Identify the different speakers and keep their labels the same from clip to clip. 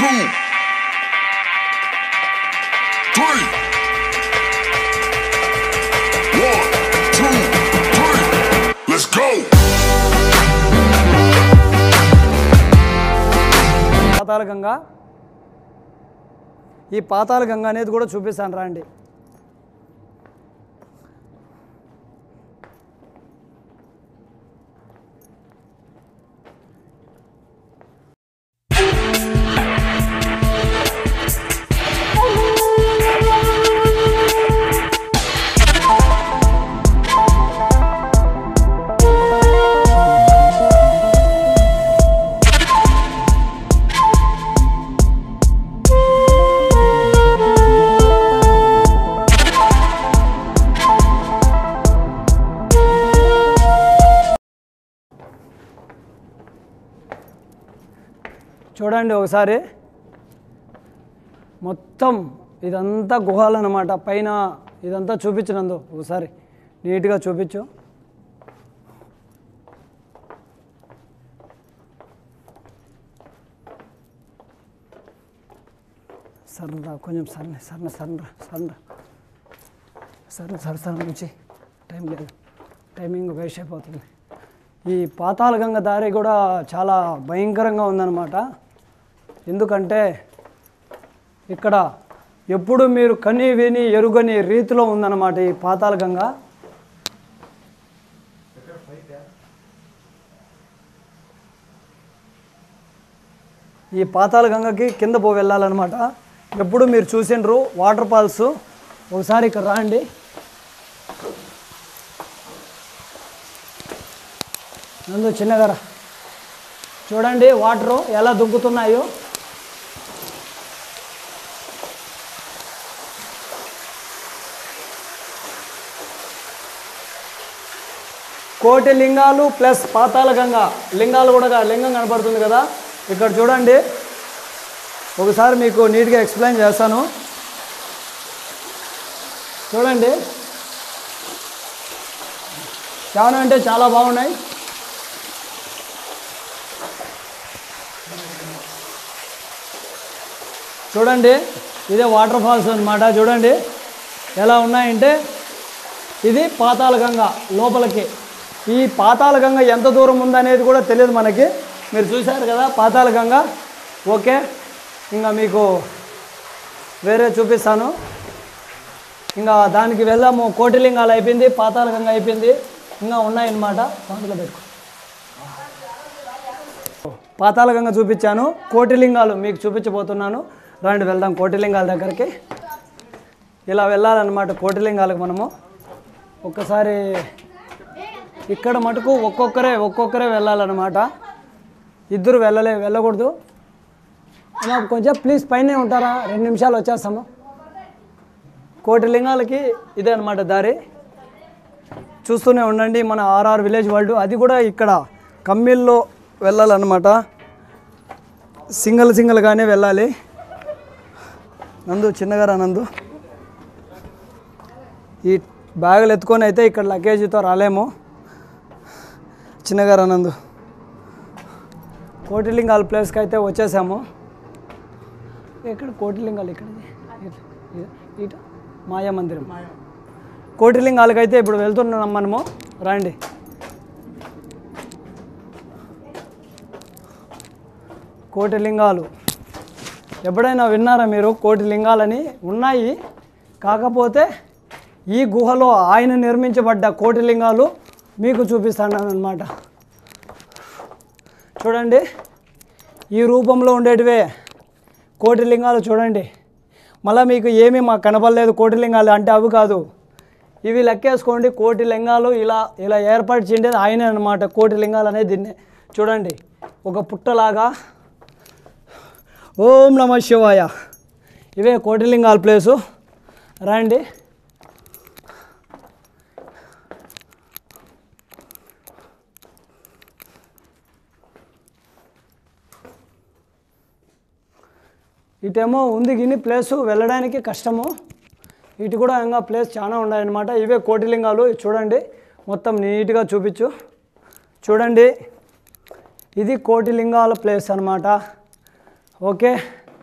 Speaker 1: two, three. One, two, three. Let's go.
Speaker 2: పాతాళ గంగ ఈ పాతాళ గంగ అనేది కూడా చూపిస్తాను రండి చూడండి ఒకసారి మొత్తం ఇదంతా గుహాలు అన్నమాట పైన ఇదంతా చూపించినందు ఒకసారి నీట్గా చూపించు సర్రా కొంచెం సర్నే సర్న సర్నరా సర్నరా సరే సరే సరే నుంచి టైం లేదు టైమింగ్ వేస్ట్ అయిపోతుంది ఈ పాతాళ గంగ దారి కూడా చాలా భయంకరంగా ఉందన్నమాట ఎందుకంటే ఇక్కడ ఎప్పుడు మీరు కని విని ఎరుగని రీతిలో ఉందన్నమాట ఈ పాతాళ గంగ ఈ పాతాళ గంగకి కింద పో వెళ్ళాలన్నమాట ఎప్పుడు మీరు చూసిండ్రు వాటర్ ఫాల్స్ ఒకసారి ఇక్కడ రాండి నందు చిన్నగా రా. చూడండి వాటరు ఎలా దుంకుతున్నాయో కోటి లింగాలు ప్లస్ పాతాళ గంగ లింగాలు కూడా కా- లింగం కనపడుతుంది కదా ఇక్కడ చూడండి ఒకసారి మీకు నీట్గా ఎక్స్ప్లెయిన్ చేస్తాను చూడండి చాలా అంటే చాలా బాగున్నాయి చూడండి ఇదే వాటర్ ఫాల్స్ అన్నమాట చూడండి ఎలా ఉన్నాయంటే ఇది పాతాళ గంగ లోపలికి ఈ పాతాళ గంగ ఎంత దూరం ఉందనేది కూడా తెలియదు మనకి మీరు చూశారు కదా పాతాళ గంగ ఓకే ఇంకా మీకు వేరే చూపిస్తాను ఇంకా దానికి వెళ్దాము కోటిలింగాలు అయిపోయింది పాతాళ గంగ అయిపోయింది ఇంకా ఉన్నాయన్నమాట అందులో పెట్టుకో పాతాళ గంగ చూపించాను కోటిలింగాలు మీకు చూపించబోతున్నాను రండి వెళ్దాం కోటిలింగాల దగ్గరికి ఇలా వెళ్ళాలన్నమాట కోటిలింగాలకు మనము ఒక్కసారి ఇక్కడ మటుకు ఒక్కొక్కరే ఒక్కొక్కరే వెళ్ళాలన్నమాట ఇద్దరు వెళ్ళలే వెళ్ళకూడదు అమ్మా కొంచెం ప్లీజ్ పైనే ఉంటారా రెండు నిమిషాలు వచ్చేస్తాము కోటి లింగాలకి ఇదే అనమాట దారి చూస్తూనే ఉండండి మన ఆర్ఆర్ విలేజ్ వరల్డ్ అది కూడా ఇక్కడ కమ్మిల్లో వెళ్ళాలన్నమాట సింగిల్ సింగిల్గానే వెళ్ళాలి నందు చిన్నగా రా నందు ఈ బ్యాగులు ఎత్తుకొని అయితే ఇక్కడ లగేజీతో రాలేము చిన్నగా రా నందు కోటిలింగాల ప్లేస్కి అయితే వచ్చేసాము ఎక్కడ కోటిలింగాలు ఇక్కడ ఇట మాయా మందిరం కోటిలింగాలకి అయితే ఇప్పుడు వెళ్తున్నాం మనము రండి కోటిలింగాలు ఎప్పుడైనా విన్నారా మీరు కోటి లింగాలని ఉన్నాయి కాకపోతే ఈ గుహలో ఆయన నిర్మించబడ్డ కోటి లింగాలు మీకు చూపిస్తాను అనమాట చూడండి ఈ రూపంలో ఉండేటివే కోటి లింగాలు చూడండి మళ్ళీ మీకు ఏమీ మాకు కనపడలేదు కోటి లింగాలు అంటే అవి కాదు ఇవి లెక్కేసుకోండి కోటి లింగాలు ఇలా ఇలా ఏర్పరిచిండేది ఆయనే అనమాట కోటి లింగాలు అనేది దీన్ని చూడండి ఒక పుట్టలాగా ఓం నమ శివాయ ఇవే కోటిలింగాల ప్లేసు రండి ఇటేమో ఉంది గిని ప్లేసు వెళ్ళడానికి కష్టము ఇటు కూడా ఇంకా ప్లేస్ చాలా ఉన్నాయన్నమాట ఇవే కోటిలింగాలు ఇది చూడండి మొత్తం నీట్గా చూపించు చూడండి ఇది కోటిలింగాల ప్లేస్ అన్నమాట ఓకే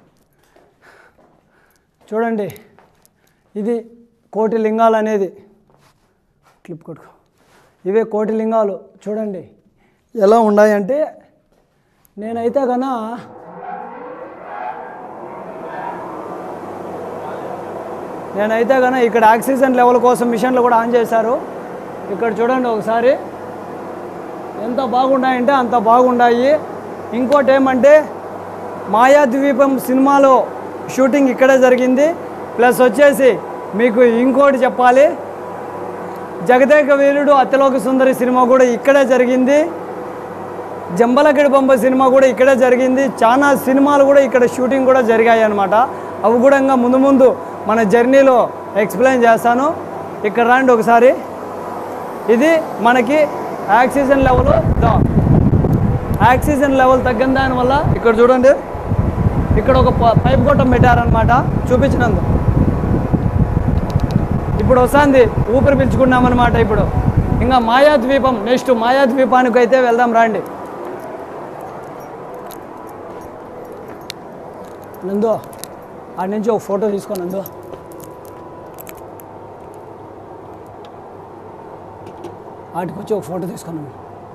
Speaker 2: చూడండి ఇది కోటి లింగాలు అనేది క్లిప్ కొట్టుకో ఇవే కోటి లింగాలు చూడండి ఎలా ఉన్నాయంటే నేనైతే కన్నా నేనైతే కన్నా ఇక్కడ ఆక్సిజన్ లెవెల్ కోసం మిషన్లు కూడా ఆన్ చేశారు ఇక్కడ చూడండి ఒకసారి ఎంత బాగున్నాయంటే అంత బాగున్నాయి ఇంకోటి ఏమంటే మాయాద్వీపం సినిమాలో షూటింగ్ ఇక్కడే జరిగింది ప్లస్ వచ్చేసి మీకు ఇంకోటి చెప్పాలి జగదేక వీరుడు అతిలోక సుందరి సినిమా కూడా ఇక్కడే జరిగింది జంబలకిడి బొమ్మ సినిమా కూడా ఇక్కడే జరిగింది చాలా సినిమాలు కూడా ఇక్కడ షూటింగ్ కూడా జరిగాయి అనమాట అవి కూడా ఇంకా ముందు ముందు మన జర్నీలో ఎక్స్ప్లెయిన్ చేస్తాను ఇక్కడ రండి ఒకసారి ఇది మనకి ఆక్సిజన్ లెవెల్ దా ఆక్సిజన్ లెవెల్ తగ్గిన దానివల్ల ఇక్కడ చూడండి ఇక్కడ ఒక ప- పైప్ గొట్టం పెట్టారనమాట చూపించినందుకు ఇప్పుడు వస్తుంది ఊపిరి పీల్చుకున్నామన్నమాట ఇప్పుడు ఇంకా మాయాద్వీపం నెక్స్ట్ మాయాద్వీపానికి అయితే వెళ్దాం రండి నందు ఆడి నుంచి ఒక ఫోటో తీసుకో నందు వాటికి వచ్చి ఒక ఫోటో తీసుకున్నాను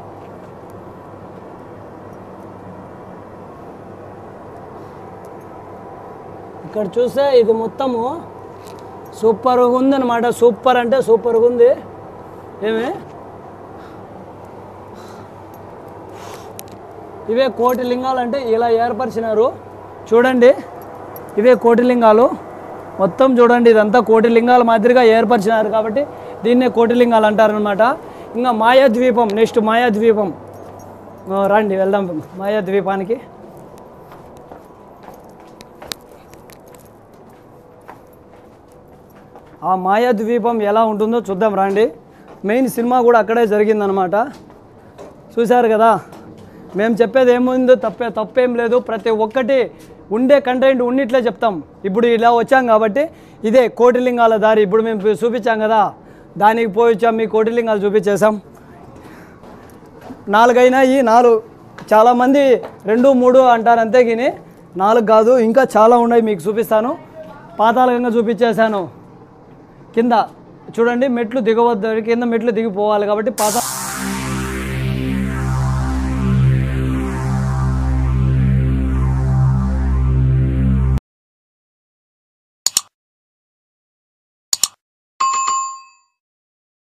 Speaker 2: ఇక్కడ చూస్తే ఇది మొత్తము సూపర్గా ఉందన్నమాట సూపర్ అంటే సూపర్గా ఉంది ఏమి ఇవే కోటి లింగాలు అంటే ఇలా ఏర్పరిచినారు చూడండి ఇవే కోటి లింగాలు మొత్తం చూడండి ఇదంతా కోటి లింగాల మాదిరిగా ఏర్పరిచినారు కాబట్టి దీన్నే కోటి లింగాలు అంటారనమాట ఇంకా మాయాద్వీపం నెక్స్ట్ మాయాద్వీపం ఆ, రండి వెళ్దాం మాయాద్వీపానికి ఆ మాయాద్వీపం ఎలా ఉంటుందో చూద్దాం రండి మెయిన్ సినిమా కూడా అక్కడే జరిగిందనమాట చూశారు కదా మేము చెప్పేది ఏముందో తప్పే తప్పేం లేదు ప్రతి ఒక్కటి ఉండే కంటెంట్ ఉన్నిట్లే చెప్తాం ఇప్పుడు ఇలా వచ్చాం కాబట్టి ఇదే కోటిలింగాల దారి ఇప్పుడు మేము చూపించాం కదా దానికి పోయి వచ్చాం మీ కోటిలింగాలు చూపించేసాం నాలుగైనాయి నాలుగు చాలామంది రెండు మూడు అంటారు అంతేగిని నాలుగు కాదు ఇంకా చాలా ఉన్నాయి మీకు చూపిస్తాను పాతాళంగా చూపించేశాను కింద చూడండి మెట్లు దిగవద్దు కింద మెట్లు దిగిపోవాలి కాబట్టి పాత